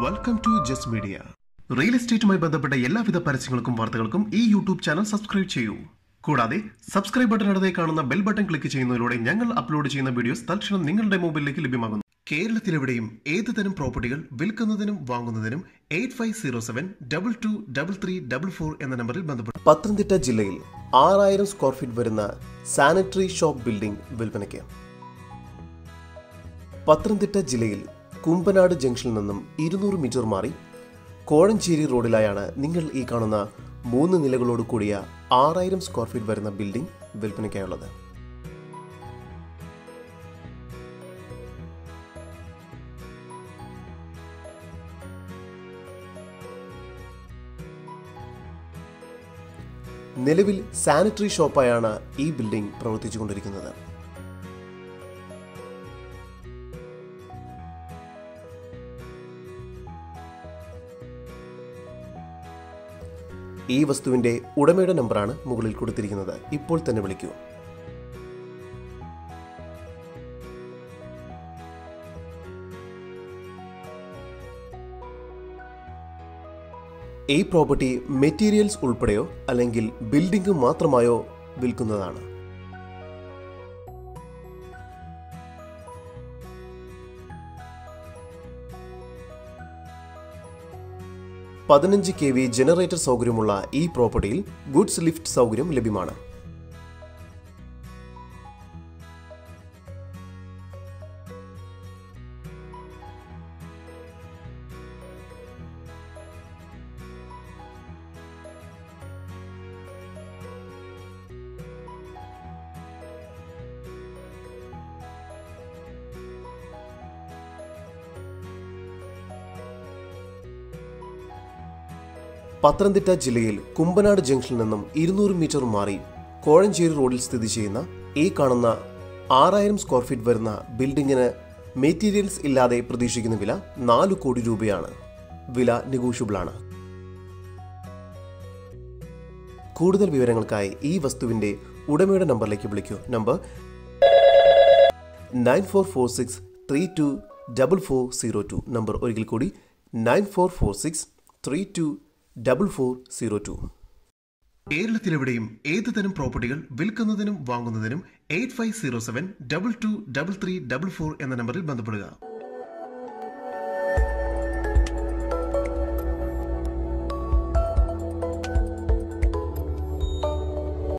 welcome to just media real എസ്റ്റേറ്റുമായി ബന്ധപ്പെട്ട എല്ലാവിധ പരസ്യങ്ങൾക്കും വാർത്തകൾക്കും ഈ യൂട്യൂബ് ചാനൽ സബ്സ്ക്രൈബ് ചെയ്യൂ കൂടാതെ സബ്സ്ക്രൈബ് ബട്ടൺ അടുത്തേ കാണുന്ന ബെൽ ബട്ടൺ ക്ലിക്ക് ചെയ്യുന്നതിലൂടെ ഞങ്ങൾ അപ്ലോഡ് ചെയ്യുന്ന വീഡിയോസ് തൽക്ഷണം നിങ്ങളുടെ മൊബൈലിലേക്ക് ലഭ്യമാകുന്നു കേരളത്തിലെവിടെയും ഏത് തരം പ്രോപ്പർട്ടികൾ വിൽക്കുന്നതിനും വാങ്ങുന്നതിനും eight five zero seven double two double three double four എന്ന നമ്പറിൽ ബന്ധപ്പെടും പത്തനംതിട്ട ജില്ലയിൽ ആറായിരം സ്ക്വയർ ഫീറ്റ് വരുന്ന സാനിറ്ററി ഷോപ്പ് ബിൽഡിംഗ് വിൽപ്പനയ്ക്ക് പത്തനംതിട്ട ജില്ലയിൽ കുമ്പനാട് ജംഗ്ഷനിൽ നിന്നും ഇരുന്നൂറ് മീറ്റർ മാറി കോഴഞ്ചേരി റോഡിലായാണ് നിങ്ങൾ ഈ കാണുന്ന മൂന്ന് നിലകളോട് കൂടിയ ആറായിരം സ്ക്വയർ ഫീറ്റ് വരുന്ന ബിൽഡിംഗ് വിൽപ്പനയ്ക്കായുള്ളത് നിലവിൽ സാനിറ്ററി ഷോപ്പായാണ് ഈ ബിൽഡിംഗ് പ്രവർത്തിച്ചുകൊണ്ടിരിക്കുന്നത് ഈ വസ്തുവിന്റെ ഉടമയുടെ നമ്പറാണ് മുകളിൽ കൊടുത്തിരിക്കുന്നത് ഇപ്പോൾ തന്നെ വിളിക്കൂ ഈ പ്രോപ്പർട്ടി മെറ്റീരിയൽസ് ഉൾപ്പെടെയോ അല്ലെങ്കിൽ ബിൽഡിംഗ് മാത്രമായോ വിൽക്കുന്നതാണ് പതിനഞ്ച് കെ വി ജനറേറ്റർ സൗകര്യമുള്ള ഈ പ്രോപ്പർട്ടിയിൽ ഗുഡ്സ് ലിഫ്റ്റ് സൗകര്യം ലഭ്യമാണ് പത്തനംതിട്ട ജില്ലയിൽ കുമ്പനാട് ജംഗ്ഷനിൽ നിന്നും ഇരുന്നൂറ് മീറ്റർ മാറി കോഴഞ്ചേരി റോഡിൽ സ്ഥിതി ചെയ്യുന്ന ഈ കാണുന്ന ആറായിരം സ്ക്വയർ ഫീറ്റ് വരുന്ന ബിൽഡിങ്ങിന് മെറ്റീരിയൽസ് ഇല്ലാതെ പ്രതീക്ഷിക്കുന്ന വില നാല് കോടി രൂപയാണ് വില നെഗോഷ്യബിൾ ആണ് കൂടുതൽ വിവരങ്ങൾക്കായി ഈ വസ്തുവിന്റെ ഉടമയുടെ നമ്പറിലേക്ക് വിളിക്കൂ number nine four four six three two double four zero two number ഒരിക്കൽ കൂടി nine four four six three two double four zero two കേരളത്തിലെവിടെയും ഏത് തരം പ്രോപ്പർട്ടികൾ വിൽക്കുന്നതിനും വാങ്ങുന്നതിനും eight five zero seven double two double three double four എന്ന നമ്പറിൽ ബന്ധപ്പെടുക